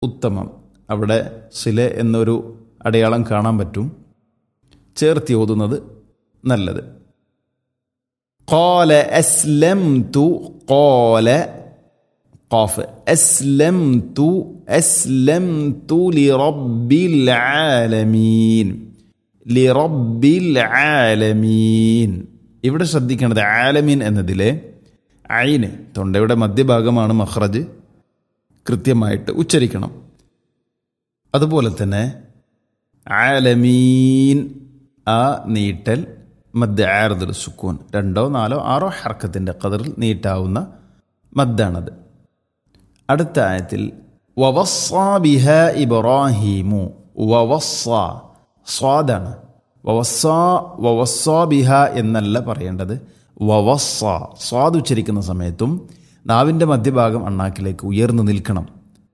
ഉത്തമം അവിടെ സിലെ എന്നൊരു അടയാളം കാണാൻ പറ്റും ചേർത്തി ഓതുന്നത് നല്ലത് قال أسلمت قال قاف أسلمت أسلمت لرب العالمين لرب العالمين ഇവിടെ ശ്രദ്ധിക്കേണ്ടത് ആലമീൻ എന്നതിലെ ഐന് തൊണ്ടയുടെ മധ്യഭാഗമാണ് മഹ്റജ് കൃത്യമായിട്ട് ഉച്ചരിക്കണം അതുപോലെ തന്നെ ആലമീൻ ആ നീട്ടൽ മദ് ആർദുൽ സുക്കൂൻ രണ്ടോ നാലോ ആറോ ഹർക്കത്തിൻ്റെ കതിറിൽ നീട്ടാവുന്ന മദ്ദാണത് അടുത്ത ആയത്തിൽ വവസ്സാ ബിഹ ഇബ്രാഹീമു വവസ്സ സ്വാദാണ് വവസ്സാ വവസ്സാ ബിഹ എന്നല്ല പറയേണ്ടത് വവസ്സ സ്വാദ് ഉച്ചരിക്കുന്ന സമയത്തും നാവിൻ്റെ മധ്യഭാഗം അണ്ണാക്കിലേക്ക് ഉയർന്നു നിൽക്കണം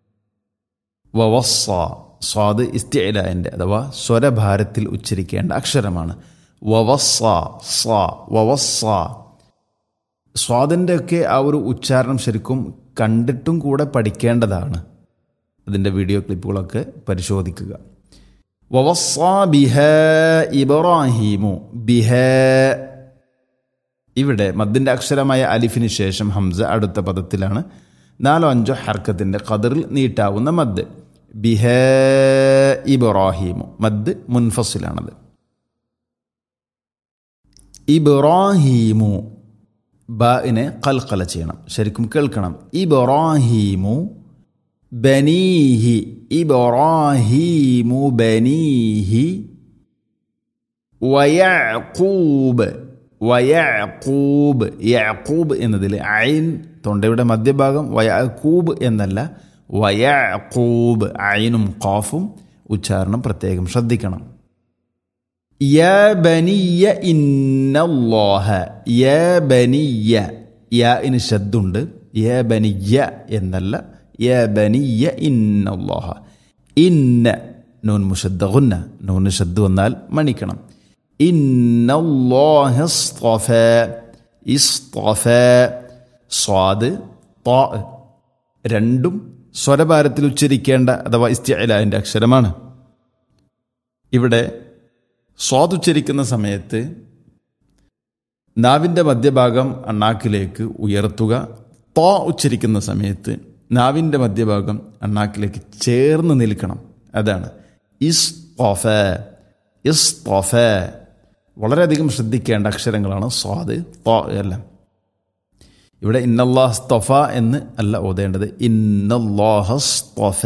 വവസ്സ സ്വാദ് ഇസ്തിഅലാൻ്റെ അഥവാ സ്വരഭാരത്തിൽ ഉച്ചരിക്കേണ്ട അക്ഷരമാണ് വവസ്സ സ വവസ്സ സ്വാദിൻ്റെ ഒക്കെ ആ ഒരു ഉച്ചാരണം ശരിക്കും കണ്ടിട്ടും കൂടെ പഠിക്കേണ്ടതാണ് അതിൻ്റെ വീഡിയോ ക്ലിപ്പുകളൊക്കെ പരിശോധിക്കുക വവസ്സ ബിഹ ഇബ്രാഹിമു ബിഹ ഇവിടെ മദ്ദിൻ്റെ അക്ഷരമായ അലിഫിന് ശേഷം ഹംസ അടുത്ത പദത്തിലാണ് നാലോ അഞ്ചോ ഹർക്കത്തിൻ്റെ ഖദറിൽ നീട്ടാവുന്ന മദ് ബിഹ ഇബ്രാഹിമു മദ് മുൻഫസിലാണത് ഇബ്രാഹീമു ബാഇനെ കൽക്കല ചെയ്യണം ശരിക്കും കേൾക്കണം ഇബ്രാഹീമു ബനീഹി ഇബ്രാഹീമു ബനീഹി വയഖൂബ് വയഖൂബ് യഖൂബ് എന്നതിൽ ഐൻ തൊണ്ടയുടെ മധ്യഭാഗം വയഖൂബ് എന്നല്ല വയഖൂബ് ഐനും ഖാഫും ഉച്ചാരണം പ്രത്യേകം ശ്രദ്ധിക്കണം യാ ബനിയ ഇന്നല്ലാഹ യാ ബനിയ യാ ഇന് ശബ്ദുണ്ട് യാ ബനിയ എന്നല്ല യാ ബനിയ ഇന്നല്ലാഹ ഇന്ന നൂൻ മുഷദ്ദുന്ന നൂന് ശബ്ദ് വന്നാൽ മണിക്കണം ഇന്നല്ലാഹ ഇസ്തഫ ഇസ്തഫ സ്വാദ് താ രണ്ടും സ്വരഭാരത്തിൽ ഉച്ചരിക്കേണ്ട അഥവാ ഇസ്തിഅലാൻ്റെ അക്ഷരമാണ് ഇവിടെ സ്വാദുച്ചരിക്കുന്ന സമയത്ത് നാവിൻ്റെ മധ്യഭാഗം അണ്ണാക്കിലേക്ക് ഉയർത്തുക തോ ഉച്ചരിക്കുന്ന സമയത്ത് നാവിൻ്റെ മധ്യഭാഗം അണ്ണാക്കിലേക്ക് ചേർന്ന് നിൽക്കണം അതാണ് ഇസ് തോഫ ഇസ് തോഫ വളരെയധികം ശ്രദ്ധിക്കേണ്ട അക്ഷരങ്ങളാണ് സ്വാദ് തോ എല്ലാം ഇവിടെ ഇന്നല്ലാഹ് സ്തൊഫ എന്ന് അല്ല ഓതേണ്ടത് ഇന്നല്ലാഹ് സ്തൊഫ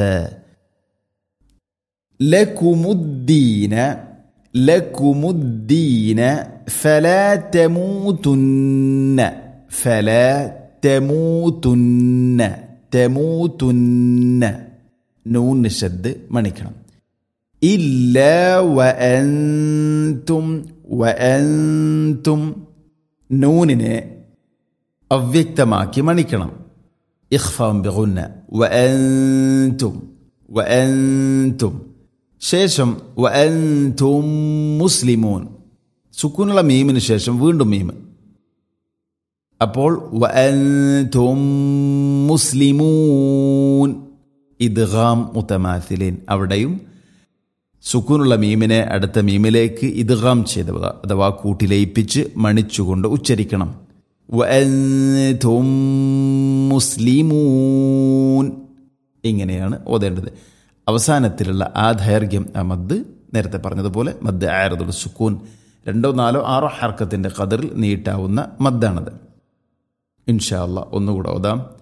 ലകുമുദ്ദീന لكم الدين فلا تموتن فلا تموتن تموتن نون شد മണിക്കണം إلا وأنتم وأنتم നൂനിനെ അവ്യക്തമാക്കി മണിക്കണം ഇഖ്ഫാം ബിഗുന്ന വഅൻതും വഅൻതും ശേഷം വഅൻതും മുസ്ലിമൂൻ സുക്കൂനുള്ള മീമിന് ശേഷം വീണ്ടും മീമ് അപ്പോൾ വഅൻതും മുസ്ലിമൂൻ ഇദ്ഗാം മുത്തമാഥിലീൻ അവിടെയും സുക്കൂനുള്ള മീമിനെ അടുത്ത മീമിലേക്ക് ഇദ്ഗാം ചെയ്തവ അഥവാ കൂട്ടിലയിപ്പിച്ച് മണിച്ചുകൊണ്ട് ഉച്ചരിക്കണം വഅൻതും മുസ്ലിമൂൻ ഇങ്ങനെയാണ് ഓതേണ്ടത് അവസാനത്തിലുള്ള ആ ദൈർഘ്യം ആ മദ് നേരത്തെ പറഞ്ഞതുപോലെ മദ് ആയറതുൽ സുക്കൂൻ രണ്ടോ നാലോ ആറോ ഹർക്കത്തിൻ്റെ കതിറിൽ നീട്ടാവുന്ന മദ്ദാണത് ഇൻഷാ അല്ല ഒന്നുകൂടെ ഓതാം